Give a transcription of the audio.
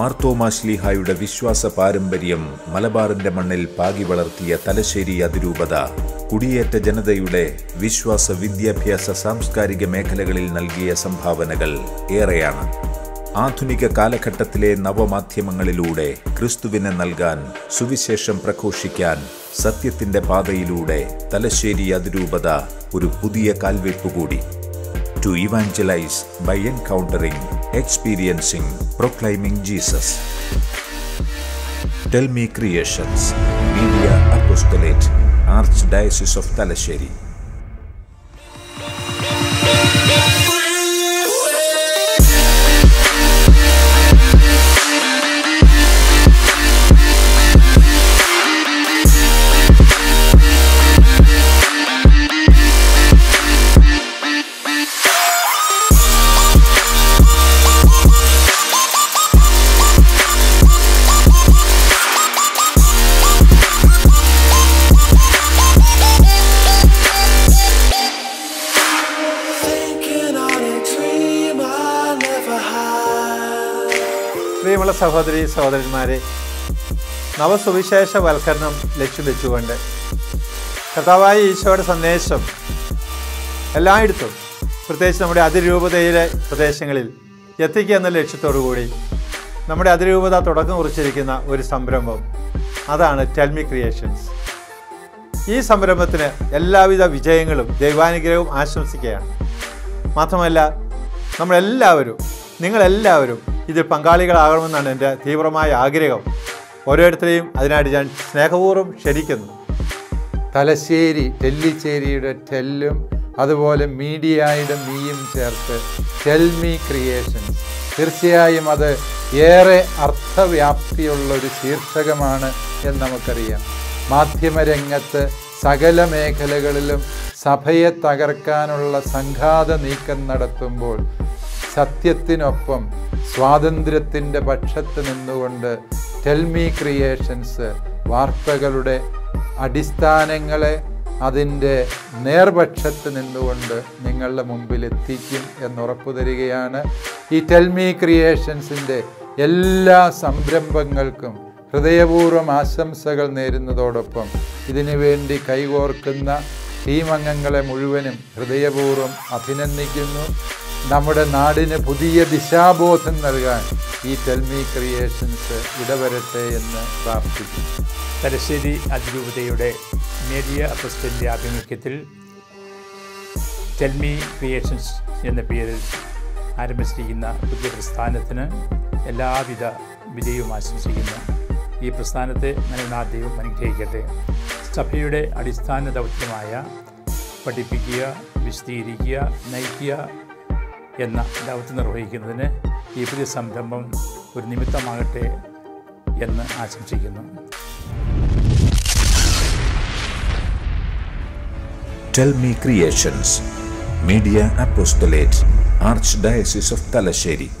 മാർത്തോമാശ്ലീഹായുടെ വിശ്വാസ പാരമ്പര്യം മലബാറിന്റെ മണ്ണിൽ പാകി വളർത്തിയ തലശ്ശേരി അതിരൂപത കുടിയേറ്റ ജനതയുടെ വിശ്വാസ വിദ്യാഭ്യാസ സാംസ്കാരിക മേഖലകളിൽ നൽകിയ സംഭാവനകൾ ഏറെയാണ് ആധുനിക കാലഘട്ടത്തിലെ നവമാധ്യമങ്ങളിലൂടെ ക്രിസ്തുവിനെ നൽകാൻ സുവിശേഷം പ്രഘോഷിക്കാൻ സത്യത്തിന്റെ പാതയിലൂടെ തലശ്ശേരി അതിരൂപത ഒരു പുതിയ കാൽവെപ്പ് കൂടി to evangelize by encountering, experiencing, proclaiming Jesus. Tell Me Creations, Media Apostolate, Archdiocese of Talasheri. Thinking on a dream I never had. പ്രിയമുള്ള സഹോദരി സഹോദരന്മാരെ നവസുവിശേഷവൽക്കരണം ലക്ഷ്യം വെച്ചുകൊണ്ട് കർത്താവായ ഈശോയുടെ സന്ദേശം എല്ലായിടത്തും പ്രത്യേകിച്ച് നമ്മുടെ അതിരൂപതയിലെ പ്രദേശങ്ങളിൽ എത്തിക്കുക എന്ന ലക്ഷ്യത്തോടു കൂടി നമ്മുടെ അതിരൂപത തുടക്കം കുറിച്ചിരിക്കുന്ന ഒരു സംരംഭം അതാണ് ടെൽമി ക്രിയേഷൻസ് ഈ സംരംഭത്തിന് എല്ലാവിധ വിജയങ്ങളും ദൈവാനുഗ്രഹവും ആശംസിക്കുകയാണ് മാത്രമല്ല നമ്മളെല്ലാവരും നിങ്ങളെല്ലാവരും ഇതിൽ പങ്കാളികളാകണമെന്നാണ് എൻ്റെ തീവ്രമായ ആഗ്രഹം ഓരോരുത്തരെയും അതിനായിട്ട് ഞാൻ സ്നേഹപൂർവ്വം ക്ഷണിക്കുന്നു തലശ്ശേരി ടെല്ലിച്ചേരിയുടെ ടെല്ലും അതുപോലെ മീഡിയയുടെ മീയും ചേർത്ത് ടെൽമി ക്രിയേഷൻസ് തീർച്ചയായും അത് ഏറെ അർത്ഥവ്യാപ്തിയുള്ള ഒരു ശീർഷകമാണ് എന്ന് നമുക്കറിയാം മാധ്യമരംഗത്ത് സകല മേഖലകളിലും സഭയെ തകർക്കാനുള്ള സംഘാത നീക്കം നടത്തുമ്പോൾ സത്യത്തിനൊപ്പം സ്വാതന്ത്ര്യത്തിൻ്റെ പക്ഷത്ത് നിന്നുകൊണ്ട് ടെൽമി ക്രിയേഷൻസ് വാർത്തകളുടെ അടിസ്ഥാനങ്ങളെ അതിൻ്റെ നേർപക്ഷത്ത് നിന്നുകൊണ്ട് നിങ്ങളുടെ മുമ്പിൽ എത്തിക്കും എന്നുറപ്പു തരികയാണ് ഈ ടെൽമി ക്രിയേഷൻസിൻ്റെ എല്ലാ സംരംഭങ്ങൾക്കും ഹൃദയപൂർവ്വം ആശംസകൾ നേരുന്നതോടൊപ്പം ഇതിനു വേണ്ടി കൈകോർക്കുന്ന ടീം അംഗങ്ങളെ മുഴുവനും ഹൃദയപൂർവ്വം അഭിനന്ദിക്കുന്നു നമ്മുടെ നാടിന് പുതിയ ദിശാബോധം നൽകാൻ ഈ ടെൽമി ക്രിയേഷൻസ് ഇടവരട്ടെ എന്ന് പ്രാർത്ഥിക്കുന്നു തലശ്ശേരി അതിരൂപതയുടെ മീഡിയ അസിസ്റ്റൻ്റ് ആഭിമുഖ്യത്തിൽ ടെൽമി ക്രിയേഷൻസ് എന്ന പേരിൽ ആരംഭിച്ചിരിക്കുന്ന പുതിയ പ്രസ്ഥാനത്തിന് എല്ലാവിധ വിജയവും ആശംസിക്കുന്നു ഈ പ്രസ്ഥാനത്തെ നൽകുന്ന ദൈവം അനുഗ്രഹിക്കട്ടെ സഭയുടെ അടിസ്ഥാന ദൗത്യമായ പഠിപ്പിക്കുക വിശദീകരിക്കുക നയിക്കുക എന്ന ദൗത്യം നിർവഹിക്കുന്നതിന് ഈ പുതിയ സംരംഭം ഒരു നിമിത്തമാകട്ടെ എന്ന് ആശംസിക്കുന്നു Tell Me Creations, Media Apostolate, Archdiocese of Talasheri.